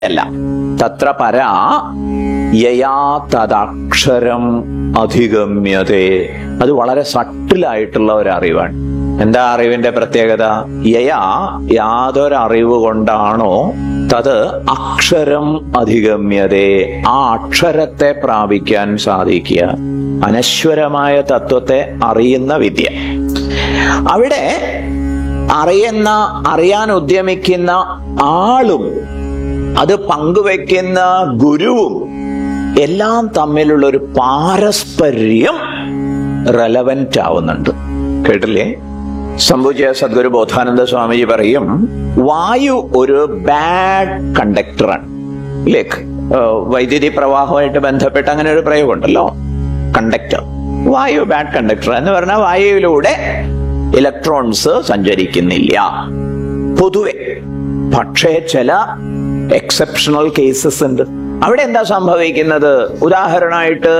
അല്ല തത്ര പരാ യയാ തദക്ഷരം അധിഗമ്യതേ അത് വളരെ സട്ടിലായിട്ടുള്ള ഒരു അറിവാണ് എന്താ അറിവിന്റെ പ്രത്യേകത യയാ യാതൊരറിവ് കൊണ്ടാണോ തത് അക്ഷരം അധിഗമ്യതേ ആ അക്ഷരത്തെ പ്രാപിക്കാൻ സാധിക്കുക അനശ്വരമായ തത്വത്തെ അറിയുന്ന വിദ്യ അവിടെ അറിയുന്ന അറിയാൻ ഉദ്യമിക്കുന്ന ആളും അത് പങ്കുവെക്കുന്ന ഗുരുവും എല്ലാം തമ്മിലുള്ള ഒരു പാരസ്പര്യം റെലവന്റ് ആവുന്നുണ്ട് കേട്ടില്ലേ സംഭൂജ സദ്ഗുരു ബോധാനന്ദ സ്വാമിജി പറയും വായു ഒരു ബാഡ് കണ്ടക്ടറാണ് ലേക്ക് വൈദ്യുതി പ്രവാഹമായിട്ട് ബന്ധപ്പെട്ട് അങ്ങനെ ഒരു പ്രയോഗമുണ്ടല്ലോ കണ്ടക്ടർ വായു ബാഡ് കണ്ടക്ടർ എന്ന് പറഞ്ഞാൽ വായുവിലൂടെ ഇലക്ട്രോൺസ് സഞ്ചരിക്കുന്നില്ല പൊതുവെ പക്ഷേ ചില എക്സെപ്ഷണൽ കേസസ് ഉണ്ട് അവിടെ എന്താ സംഭവിക്കുന്നത് ഉദാഹരണമായിട്ട്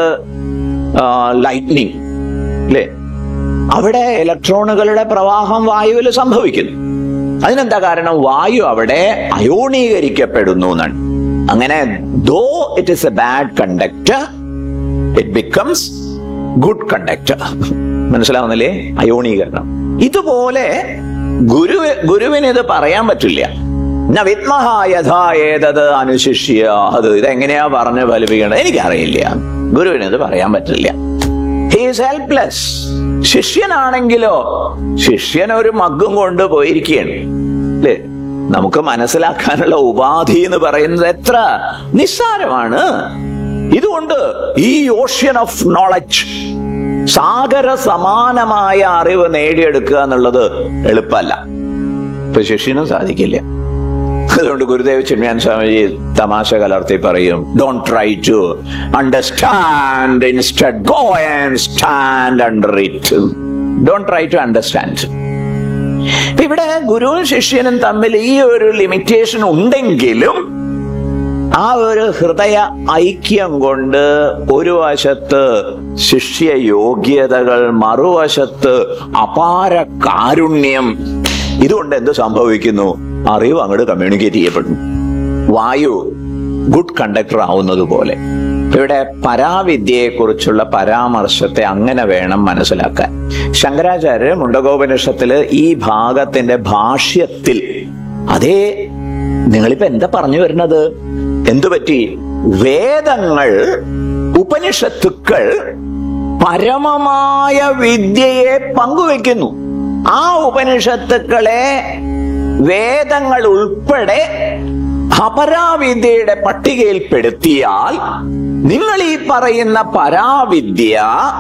ലൈറ്റ്നിങ് അല്ലേ അവിടെ ഇലക്ട്രോണുകളുടെ പ്രവാഹം വായുവിൽ സംഭവിക്കുന്നു അതിനെന്താ കാരണം വായു അവിടെ അയോണീകരിക്കപ്പെടുന്നു എന്നാണ് അങ്ങനെ though it is a bad conductor it becomes good conductor മനസ്സിലാവുന്നില്ലേ അയോണീകരണം ഇതുപോലെ ഗുരു ഗുരുവിന് ഇത് പറയാൻ പറ്റില്ല ന വിദ്മഹ യഥാ ഏതത് അനുശിഷ്യ അത് ഇതെങ്ങനെയാ പറഞ്ഞ് ഫലിപ്പിക്കേണ്ടത് എനിക്കറിയില്ല ഗുരുവിന് ഇത് പറയാൻ പറ്റില്ല ഹീസ് ഹെൽപ്ലെസ് ശിഷ്യനാണെങ്കിലോ ശിഷ്യൻ ഒരു മഗ്ഗും കൊണ്ട് പോയിരിക്കുകയാണ് അല്ലേ നമുക്ക് മനസ്സിലാക്കാനുള്ള ഉപാധി എന്ന് പറയുന്നത് എത്ര നിസ്സാരമാണ് ഇതുകൊണ്ട് ഈ ഓഷ്യൻ ഓഫ് നോളജ് സാഗര സമാനമായ അറിവ് നേടിയെടുക്കുക എന്നുള്ളത് എളുപ്പമല്ല ഇപ്പൊ ശിഷ്യനും സാധിക്കില്ല അതുകൊണ്ട് ഗുരുദേവ് ചിന്മയാൻ സ്വാമിജി തമാശ കലർത്തി പറയും don't try to understand instead go and stand under it don't try to understand ഇവിടെ ഗുരുവും ശിഷ്യനും തമ്മിൽ ഈ ഒരു ലിമിറ്റേഷൻ ഉണ്ടെങ്കിലും ആ ഒരു ഹൃദയ ഐക്യം കൊണ്ട് ഒരു വശത്ത് ശിഷ്യ യോഗ്യതകൾ മറുവശത്ത് അപാര കാരുണ്യം ഇതുകൊണ്ട് എന്ത് സംഭവിക്കുന്നു അറിവ് അങ്ങോട്ട് കമ്മ്യൂണിക്കേറ്റ് ചെയ്യപ്പെടുന്നു വായു ഗുഡ് കണ്ടക്ടർ ആവുന്നത് പോലെ ഇവിടെ പരാവിദ്യയെ കുറിച്ചുള്ള പരാമർശത്തെ അങ്ങനെ വേണം മനസ്സിലാക്കാൻ ശങ്കരാചാര്യർ മുണ്ടകോപനിഷത്തില് ഈ ഭാഗത്തിന്റെ ഭാഷ്യത്തിൽ അതേ നിങ്ങളിപ്പോ എന്താ പറഞ്ഞു വരുന്നത് എന്തു പറ്റി വേദങ്ങൾ ഉപനിഷത്തുക്കൾ പരമമായ വിദ്യയെ പങ്കുവെക്കുന്നു ആ ഉപനിഷത്തുക്കളെ വേദങ്ങൾ ഉൾപ്പെടെ അപരാവിദ്യയുടെ പട്ടികയിൽപ്പെടുത്തിയാൽ നിങ്ങൾ ഈ പറയുന്ന പരാവിദ്യ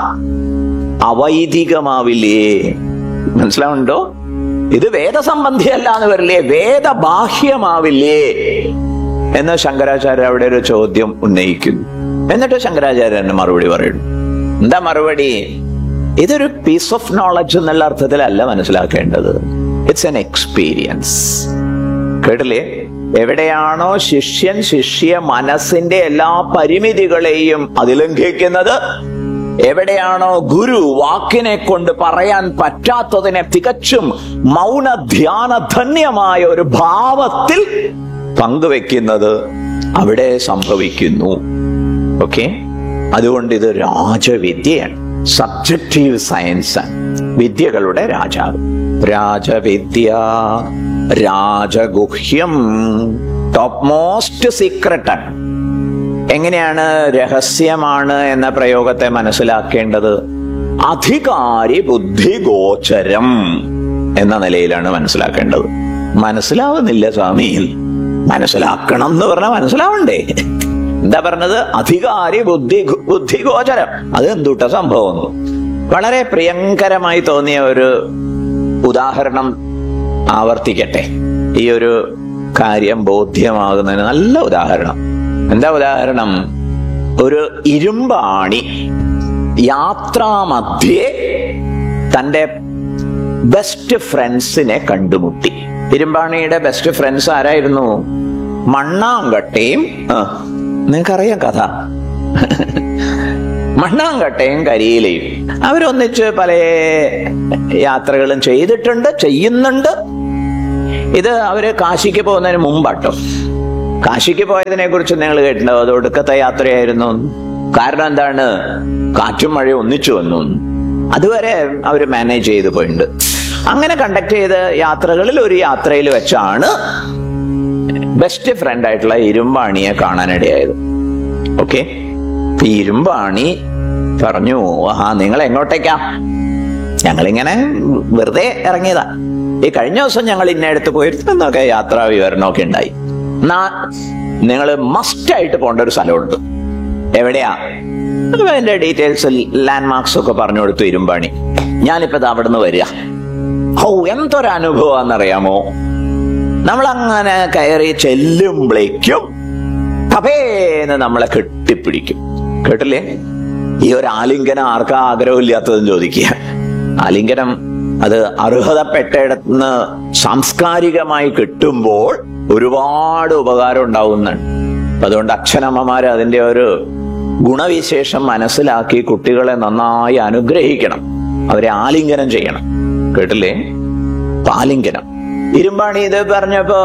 അവൈദികമാവില്ലേ മനസ്സിലാവുണ്ടോ ഇത് വേദസംബന്ധിയല്ല എന്ന് വരില്ലേ വേദബാഹ്യമാവില്ലേ എന്ന് ശങ്കരാചാര്യ അവിടെ ഒരു ചോദ്യം ഉന്നയിക്കുന്നു എന്നിട്ട് ശങ്കരാചാര്യൻ മറുപടി പറയുന്നു എന്താ മറുപടി ഇതൊരു പീസ് ഓഫ് നോളജ് എന്നുള്ള അർത്ഥത്തിലല്ല മനസ്സിലാക്കേണ്ടത് ഇറ്റ്സ് എൻ എക്സ്പീരിയൻസ് കേട്ടില്ലേ എവിടെയാണോ ശിഷ്യൻ ശിഷ്യ മനസ്സിന്റെ എല്ലാ പരിമിതികളെയും അതിലംഘിക്കുന്നത് എവിടെയാണോ ഗുരു വാക്കിനെ കൊണ്ട് പറയാൻ പറ്റാത്തതിനെ തികച്ചും മൗന ധ്യാന ധന്യമായ ഒരു ഭാവത്തിൽ പങ്കുവെക്കുന്നത് അവിടെ സംഭവിക്കുന്നു ഓക്കെ അതുകൊണ്ട് ഇത് രാജവിദ്യയാണ് സബ്ജക്റ്റീവ് സയൻസ് ആണ് വിദ്യകളുടെ രാജാവ് രാജവിദ്യ രാജഗുഹ്യം ടോപ്പ് മോസ്റ്റ് സീക്രട്ട് ആണ് എങ്ങനെയാണ് രഹസ്യമാണ് എന്ന പ്രയോഗത്തെ മനസ്സിലാക്കേണ്ടത് അധികാരി ബുദ്ധിഗോചരം എന്ന നിലയിലാണ് മനസ്സിലാക്കേണ്ടത് മനസ്സിലാവുന്നില്ല സ്വാമി മനസ്സിലാക്കണം എന്ന് പറഞ്ഞാൽ മനസ്സിലാവണ്ടേ എന്താ പറഞ്ഞത് അധികാരി ബുദ്ധി ബുദ്ധിഗോചരം അത് എന്തുട്ട സംഭവം വളരെ പ്രിയങ്കരമായി തോന്നിയ ഒരു ഉദാഹരണം ആവർത്തിക്കട്ടെ ഈ ഒരു കാര്യം ബോധ്യമാകുന്നതിന് നല്ല ഉദാഹരണം എന്താ ഉദാഹരണം ഒരു ഇരുമ്പാണി യാത്രാമധ്യേ തന്റെ ബെസ്റ്റ് ഫ്രണ്ട്സിനെ കണ്ടുമുട്ടി ഇരുമ്പാണിയുടെ ബെസ്റ്റ് ഫ്രണ്ട്സ് ആരായിരുന്നു മണ്ണാങ്കട്ടയും ആ, നിങ്ങൾക്കറിയാം കഥ മണ്ണാങ്കട്ടയും കരിയിലയും അവരൊന്നിച്ച് പല യാത്രകളും ചെയ്തിട്ടുണ്ട് ചെയ്യുന്നുണ്ട് ഇത് അവര് കാശിക്ക് പോകുന്നതിന് മുമ്പാട്ടോ കാശിക്ക് പോയതിനെ കുറിച്ച് നിങ്ങൾ കേട്ടിട്ടുണ്ടാവും അത് ഒടുക്കത്തെ യാത്രയായിരുന്നു കാരണം എന്താണ് കാറ്റും മഴയും ഒന്നിച്ചു വന്നു അതുവരെ അവർ മാനേജ് ചെയ്ത് പോയിട്ടുണ്ട് അങ്ങനെ കണ്ടക്ട് ചെയ്ത യാത്രകളിൽ ഒരു യാത്രയിൽ വെച്ചാണ് ബെസ്റ്റ് ഫ്രണ്ട് ആയിട്ടുള്ള ഇരുമ്പാണിയെ കാണാനിടയായത് ഓക്കെ ഈ ഇരുമ്പാണി പറഞ്ഞു ആ നിങ്ങൾ എങ്ങോട്ടേക്കാ ഞങ്ങളിങ്ങനെ വെറുതെ ഇറങ്ങിയതാ ഈ കഴിഞ്ഞ ദിവസം ഞങ്ങൾ ഇന്നടുത്ത് പോയിരുന്നൊക്കെ യാത്രാ വിവരണമൊക്കെ ഉണ്ടായി എന്നാ നിങ്ങൾ മസ്റ്റ് ആയിട്ട് പോകേണ്ട ഒരു സ്ഥലമുണ്ട് എവിടെയാ അപ്പൊ അതിന്റെ ഡീറ്റെയിൽസ് ലാൻഡ് മാർക്സ് ഒക്കെ പറഞ്ഞു കൊടുത്തു ഇരുമ്പാണി ഞാനിപ്പോ ഇത് അവിടെ നിന്ന് വരിക ഓ എന്തൊരനുഭവം നമ്മൾ അങ്ങനെ കയറി ചെല്ലുമ്പോഴേക്കും കപേന്ന് നമ്മളെ കെട്ടിപ്പിടിക്കും കേട്ടില്ലേ ഈ ഒരു ആലിംഗനം ആർക്കാ ആഗ്രഹമില്ലാത്തതെന്ന് ചോദിക്കുക ആലിംഗനം അത് അർഹതപ്പെട്ടിടത്തുനിന്ന് സാംസ്കാരികമായി കിട്ടുമ്പോൾ ഒരുപാട് ഉപകാരം ഉണ്ടാവുന്നുണ്ട് അപ്പൊ അതുകൊണ്ട് അച്ഛനമ്മമാര് അതിന്റെ ഒരു ഗുണവിശേഷം മനസ്സിലാക്കി കുട്ടികളെ നന്നായി അനുഗ്രഹിക്കണം അവരെ ആലിംഗനം ചെയ്യണം കേട്ടില്ലേ അപ്പൊ ആലിംഗനം ഇരുമ്പാണി ഇത് പറഞ്ഞപ്പോ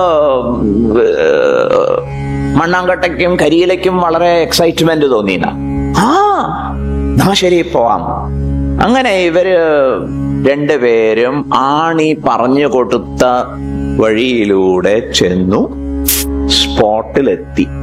ഏർ, മണ്ണാങ്കട്ടയ്ക്കും കരിയിലയ്ക്കും വളരെ എക്സൈറ്റ്മെന്റ് തോന്നിന ആ നാ ശരി പോവാം അങ്ങനെ ഇവര് രണ്ടുപേരും ആണി പറഞ്ഞു കൊടുത്ത വഴിയിലൂടെ ചെന്നു സ്പോട്ടിലെത്തി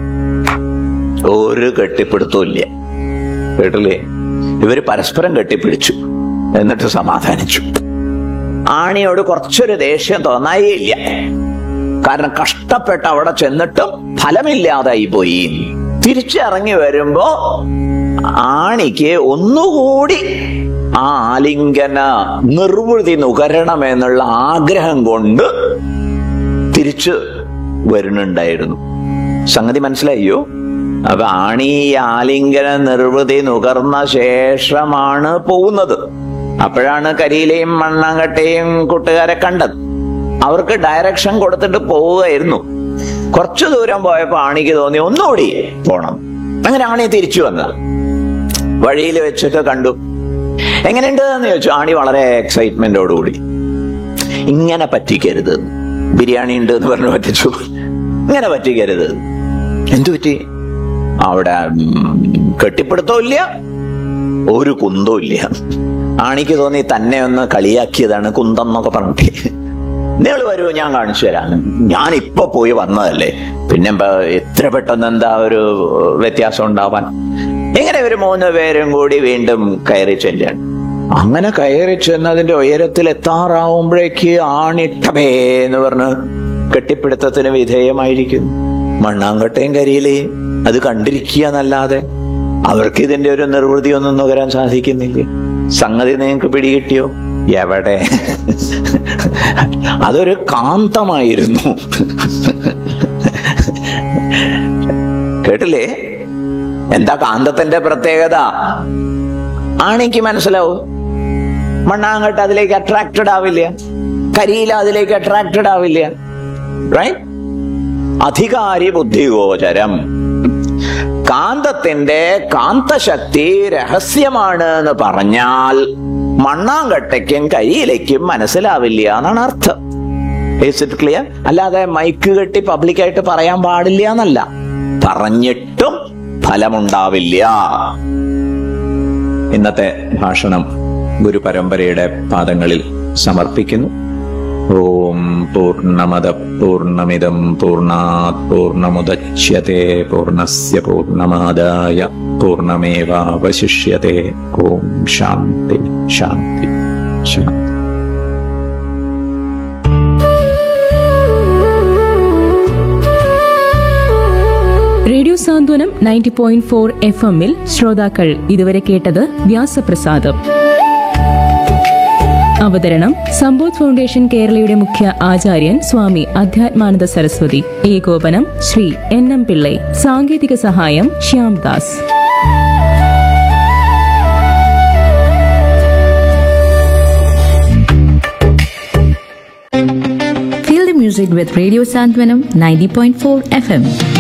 ഒരു കെട്ടിപ്പിടുത്തവും ഇല്ല കേട്ടില്ലേ ഇവര് പരസ്പരം കെട്ടിപ്പിടിച്ചു എന്നിട്ട് സമാധാനിച്ചു ആണിയോട് കുറച്ചൊരു ദേഷ്യം തോന്നായില്ല കാരണം കഷ്ടപ്പെട്ട് അവിടെ ചെന്നിട്ടും ഫലമില്ലാതായി പോയി തിരിച്ചിറങ്ങി വരുമ്പോ ആണിക്ക് ഒന്നുകൂടി ആ ആലിംഗന നിർവൃതി നുകരണമെന്നുള്ള ആഗ്രഹം കൊണ്ട് തിരിച്ച് വരുന്നുണ്ടായിരുന്നു സംഗതി മനസ്സിലായോ അപ്പൊ ആണി ഈ ആലിംഗന നിർവൃതി നുകർന്ന ശേഷമാണ് പോകുന്നത് അപ്പോഴാണ് കരിയിലെയും മണ്ണാങ്കട്ടയും കൂട്ടുകാരെ കണ്ടത് അവർക്ക് ഡയറക്ഷൻ കൊടുത്തിട്ട് പോവുകയായിരുന്നു കുറച്ചു ദൂരം പോയപ്പോ ആണിക്ക് തോന്നി ഒന്നുകൂടി പോണം അങ്ങനെ ആണി തിരിച്ചു വന്നത് വഴിയിൽ വെച്ചിട്ട് കണ്ടു എങ്ങനെയുണ്ട് എന്ന് ചോദിച്ചു ആണി വളരെ എക്സൈറ്റ്മെന്റോടുകൂടി ഇങ്ങനെ പറ്റിക്കരുത് ബിരിയാണി ഉണ്ട് എന്ന് പറഞ്ഞു പറ്റിച്ചു ഇങ്ങനെ പറ്റിക്കരുത് എന്തു പറ്റി അവിടെ ഉം, കെട്ടിപ്പിടുത്തവും ഇല്ല ഒരു കുന്തവും ഇല്ല ആണിക്ക് തോന്നി തന്നെ ഒന്ന് കളിയാക്കിയതാണ് കുന്തം എന്നൊക്കെ പറഞ്ഞിട്ട് നിങ്ങൾ വരൂ ഞാൻ കാണിച്ചു തരാം ഞാൻ ഇപ്പൊ പോയി വന്നതല്ലേ പിന്നെ ഇപ്പൊ എത്ര പെട്ടെന്ന് എന്താ ഒരു വ്യത്യാസം ഉണ്ടാവാൻ ഇങ്ങനെ ഒരു മൂന്ന് പേരും കൂടി വീണ്ടും കയറി ചെല്ലാണ് അങ്ങനെ കയറി ചെന്നതിന്റെ ഉയരത്തിൽ എത്താറാവുമ്പോഴേക്ക് ആണിട്ടബേ എന്ന് പറഞ്ഞ് കെട്ടിപ്പിടുത്തത്തിന് വിധേയമായിരിക്കുന്നു മണ്ണാങ്കട്ടയും കരിയിലെയും അത് കണ്ടിരിക്കുക എന്നല്ലാതെ അവർക്ക് ഇതിന്റെ ഒരു നിർവൃതി ഒന്നും നുകരാൻ സാധിക്കുന്നില്ല സംഗതി നിങ്ങൾക്ക് പിടികിട്ടിയോ എവിടെ അതൊരു കാന്തമായിരുന്നു കേട്ടില്ലേ എന്താ കാന്തത്തിന്റെ പ്രത്യേകത ആണിക്ക് മനസ്സിലാവും മണ്ണാങ്കട്ട് അതിലേക്ക് അട്രാക്റ്റഡ് ആവില്ല കരിയില അതിലേക്ക് അട്രാക്റ്റഡ് ആവില്ല റൈറ്റ് അധികാരി ബുദ്ധിഗോചരം കാന്തത്തിന്റെ കാന്തശക്തി രഹസ്യമാണ് എന്ന് പറഞ്ഞാൽ മണ്ണാങ്കട്ടയ്ക്കും കരിയിലേക്കും മനസ്സിലാവില്ല എന്നാണ് അർത്ഥം ഇറ്റ് ക്ലിയർ അല്ലാതെ മൈക്ക് കെട്ടി പബ്ലിക്കായിട്ട് പറയാൻ പാടില്ല എന്നല്ല പറഞ്ഞിട്ടും ഫലമുണ്ടാവില്ല ഇന്നത്തെ ഭാഷണം ഗുരുപരമ്പരയുടെ പാദങ്ങളിൽ സമർപ്പിക്കുന്നു ഓം പൂർണ്ണമദ പൂർണ്ണമിദം പൂർണ്ണാത് പൂർണ്ണമുദച്യത്തെ പൂർണ്ണസ്യ പൂർണ്ണമാദായ പൂർണ്ണമേവാവശിഷ്യത്തെ ഓം ശാന്തി ശാന്തി ശാന്തി radio Santhwanam ninety point four F എമ്മിൽ ശ്രോതാക്കൾ ഇതുവരെ കേട്ടത് വ്യാസപ്രസാദം അവതരണം സമ്പോധ് ഫൗണ്ടേഷൻ കേരളയുടെ മുഖ്യ ആചാര്യൻ സ്വാമി അധ്യാത്മാനന്ദ സരസ്വതി ഏകോപനം ശ്രീ എൻ എം പിള്ളൈ സാങ്കേതിക സഹായം Shyam Das Feel the music with Radio Santwanam 90.4 FM.